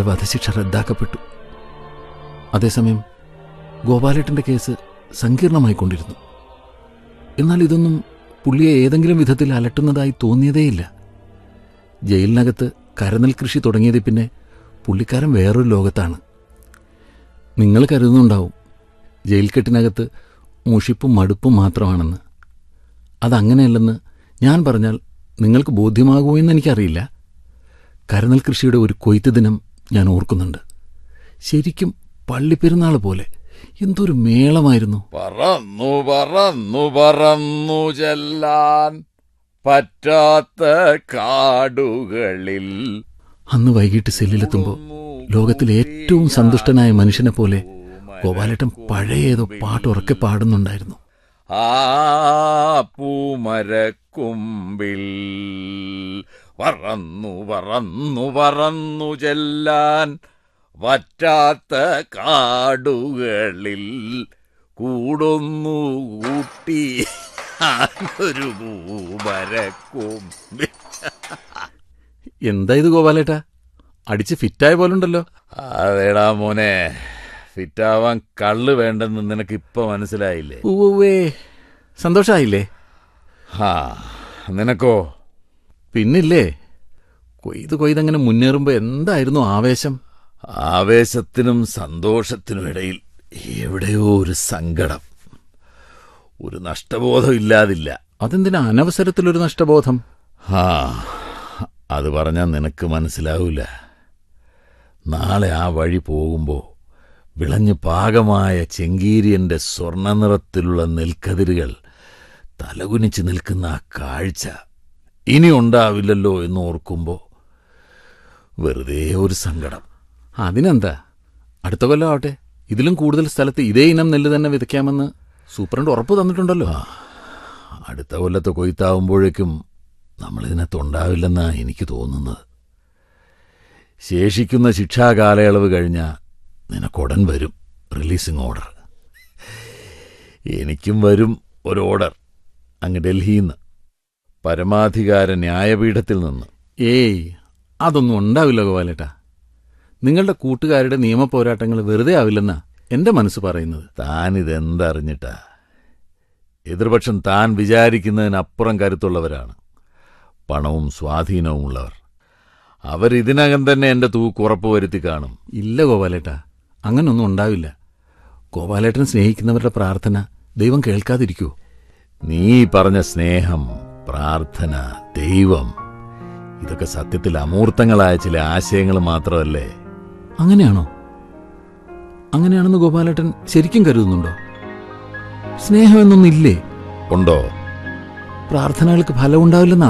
എൻ്റെ വധശിക്ഷ റദ്ദാക്കപ്പെട്ടു അതേസമയം ഗോപാലേട്ടൻ്റെ കേസ് സങ്കീർണമായിക്കൊണ്ടിരുന്നു എന്നാൽ ഇതൊന്നും പുള്ളിയെ ഏതെങ്കിലും വിധത്തിൽ അലട്ടുന്നതായി തോന്നിയതേയില്ല ജയിലിനകത്ത് കരനെൽ കൃഷി തുടങ്ങിയതിൽ പിന്നെ പുള്ളിക്കാരൻ വേറൊരു ലോകത്താണ് നിങ്ങൾ കരുതുന്നുണ്ടാവും ജയിൽ കെട്ടിനകത്ത് മുഷിപ്പും മടുപ്പും മാത്രമാണെന്ന് അതങ്ങനെയല്ലെന്ന് ഞാൻ പറഞ്ഞാൽ നിങ്ങൾക്ക് ബോധ്യമാകുമോ എന്ന് എനിക്കറിയില്ല കരനെൽ കൃഷിയുടെ ഒരു കൊയ്ത്ത് ദിനം ഞാൻ ഓർക്കുന്നുണ്ട് ശരിക്കും പള്ളിപ്പെരുന്നാൾ പോലെ എന്തൊരു മേളമായിരുന്നു പറന്നു പറന്നു പറന്നു ചെല്ലാൻ പറ്റാത്ത കാടുകളിൽ അന്ന് വൈകിട്ട് സെല്ലിലെത്തുമ്പോൾ ലോകത്തിലെ ഏറ്റവും സന്തുഷ്ടനായ മനുഷ്യനെ പോലെ ഗോപാലേട്ടൻ പഴയ ഏതോ പാട്ട് ഉറക്കെ പാടുന്നുണ്ടായിരുന്നു ആ പൂമരക്കുമ്പിൽ പറന്നു പറന്നു പറന്നു ചെല്ലാൻ പറ്റാത്ത കാടുകളിൽ കൂടൊന്നു കൂട്ടി ഒരു പൂമരക്കുമ്പിൽ എന്താ ഇത് ഗോപാലേട്ടാ അടിച്ച് ഫിറ്റായ പോലുണ്ടല്ലോ അതേടാ മോനെ ഫിറ്റാവാൻ കള്ള് വേണ്ടെന്ന് നിനക്ക് ഇപ്പൊ മനസ്സിലായില്ലേ ഉവ്വേ സന്തോഷായില്ലേ ഹാ നിനക്കോ പിന്നില്ലേ കൊയ്ത് കൊയ്തങ്ങനെ മുന്നേറുമ്പോ എന്തായിരുന്നു ആവേശം ആവേശത്തിനും സന്തോഷത്തിനും ഇടയിൽ എവിടെയോ ഒരു സങ്കടം ഒരു നഷ്ടബോധം ഇല്ലാതില്ല അതെന്തിനാ അനവസരത്തിലൊരു നഷ്ടബോധം ആ അത് പറഞ്ഞാൽ നിനക്ക് മനസ്സിലാവില്ല നാളെ ആ വഴി പോകുമ്പോൾ വിളഞ്ഞ് പാകമായ ചെങ്കീരിയന്റെ സ്വർണ്ണനിറത്തിലുള്ള നെൽക്കതിരുകൾ തലകുനിച്ച് നിൽക്കുന്ന ആ കാഴ്ച ഇനി ഉണ്ടാവില്ലല്ലോ എന്ന് ഓർക്കുമ്പോൾ വെറുതെ ഒരു സങ്കടം അതിനെന്താ അടുത്ത കൊല്ലം ആവട്ടെ ഇതിലും കൂടുതൽ സ്ഥലത്ത് ഇതേ ഇനം നെല്ല് തന്നെ വിതയ്ക്കാമെന്ന് സൂപ്രണ്ട് ഉറപ്പ് തന്നിട്ടുണ്ടല്ലോ അടുത്ത കൊല്ലത്തെ കൊയ്ത്താവുമ്പോഴേക്കും നമ്മളിതിനകത്ത് ഉണ്ടാവില്ലെന്നാണ് എനിക്ക് തോന്നുന്നത് ശേഷിക്കുന്ന ശിക്ഷാകാലയളവ് കഴിഞ്ഞാൽ നിനക്കുടൻ വരും റിലീസിംഗ് ഓർഡർ എനിക്കും വരും ഒരു ഓർഡർ അങ്ങ് ഡൽഹിയിൽ നിന്ന് പരമാധികാര ന്യായപീഠത്തിൽ നിന്ന് ഏയ് അതൊന്നും ഉണ്ടാവില്ല ഗോപാലേട്ടാ നിങ്ങളുടെ കൂട്ടുകാരുടെ നിയമപോരാട്ടങ്ങൾ വെറുതെ ആവില്ലെന്നാ എന്റെ മനസ്സ് പറയുന്നത് താൻ ഇതെന്തറിഞ്ഞിട്ടാ എതിർപക്ഷം താൻ വിചാരിക്കുന്നതിനപ്പുറം കരുത്തുള്ളവരാണ് പണവും സ്വാധീനവും ഉള്ളവർ അവരിതിനകം തന്നെ എന്റെ തൂക്ക് ഉറപ്പുവരുത്തി കാണും ഇല്ല ഗോപാലേട്ടാ അങ്ങനൊന്നും ഉണ്ടാവില്ല ഗോപാലേട്ടൻ സ്നേഹിക്കുന്നവരുടെ പ്രാർത്ഥന ദൈവം കേൾക്കാതിരിക്കുമോ നീ പറഞ്ഞ സ്നേഹം പ്രാർത്ഥന ദൈവം ഇതൊക്കെ സത്യത്തിൽ അമൂർത്തങ്ങളായ ചില ആശയങ്ങൾ മാത്രമല്ലേ അങ്ങനെയാണോ അങ്ങനെയാണെന്ന് ഗോപാലേട്ടൻ ശരിക്കും കരുതുന്നുണ്ടോ സ്നേഹം എന്നൊന്നില്ലേ ഉണ്ടോ പ്രാർത്ഥനകൾക്ക് ഫലമുണ്ടാവില്ലെന്നാ